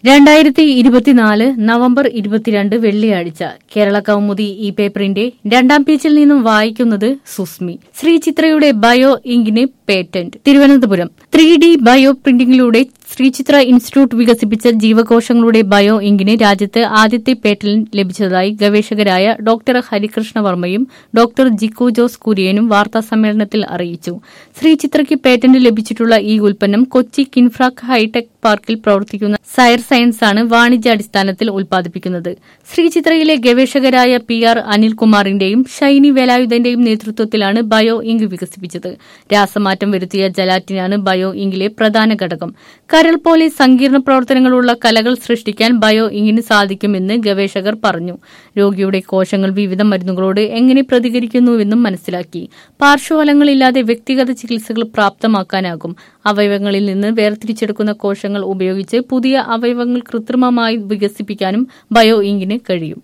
രണ്ടായിരത്തി ഇരുപത്തിനാല് നവംബർ ഇരുപത്തിരണ്ട് വെള്ളിയാഴ്ച കേരള കൗമുദി ഈ പേപ്പറിന്റെ രണ്ടാം പേജിൽ നിന്നും വായിക്കുന്നത് സുസ്മി ശ്രീ ചിത്രയുടെ ബയോ ഇങ്കിന് patent Thiruvananthapuram three D bio പ്രിന്റിംഗിലൂടെ ശ്രീചിത്ര ഇൻസ്റ്റിറ്റ്യൂട്ട് വികസിപ്പിച്ച ജീവകോശങ്ങളുടെ ബയോ ഇങ്കിന് രാജ്യത്ത് ആദ്യത്തെ പേറ്റന്റ് ലഭിച്ചതായി ഗവേഷകരായ ഡോക്ടർ ഹരികൃഷ്ണ വർമ്മയും ഡോക്ടർ ജിക്കു ജോസ് കുര്യനും വാർത്താസമ്മേളനത്തിൽ അറിയിച്ചു ശ്രീചിത്രയ്ക്ക് പേറ്റന്റ് ലഭിച്ചിട്ടുള്ള ഈ ഉൽപ്പന്നം കൊച്ചി കിൻഫ്രാക് ഹൈടെക് പാർക്കിൽ പ്രവർത്തിക്കുന്ന സയർ സയൻസ് ആണ് വാണിജ്യാടിസ്ഥാനത്തിൽ ഉൽപ്പാദിപ്പിക്കുന്നത് ശ്രീചിത്രയിലെ ഗവേഷകരായ പി ആർ അനിൽകുമാറിന്റെയും ഷൈനി വേലായുധന്റെയും നേതൃത്വത്തിലാണ് ബയോ ഇങ്ക് വികസിപ്പിച്ചത് രാസമാറ്റം വരുത്തിയ ജലാറ്റിനാണ് ബയോ ഇങ്കിലെ പ്രധാന ഘടകം കരൾ പോലെ സങ്കീർണ പ്രവർത്തനങ്ങളുള്ള കലകൾ സൃഷ്ടിക്കാൻ ബയോ ഇങ്കിന് സാധിക്കുമെന്ന് ഗവേഷകർ പറഞ്ഞു രോഗിയുടെ കോശങ്ങൾ വിവിധ മരുന്നുകളോട് എങ്ങനെ പ്രതികരിക്കുന്നുവെന്നും മനസ്സിലാക്കി പാർശ്വഫലങ്ങളില്ലാതെ വ്യക്തിഗത ചികിത്സകൾ പ്രാപ്തമാക്കാനാകും അവയവങ്ങളിൽ നിന്ന് വേർതിരിച്ചെടുക്കുന്ന കോശങ്ങൾ ഉപയോഗിച്ച് പുതിയ അവയവങ്ങൾ കൃത്രിമമായി വികസിപ്പിക്കാനും ബയോ ഇങ്കിന് കഴിയും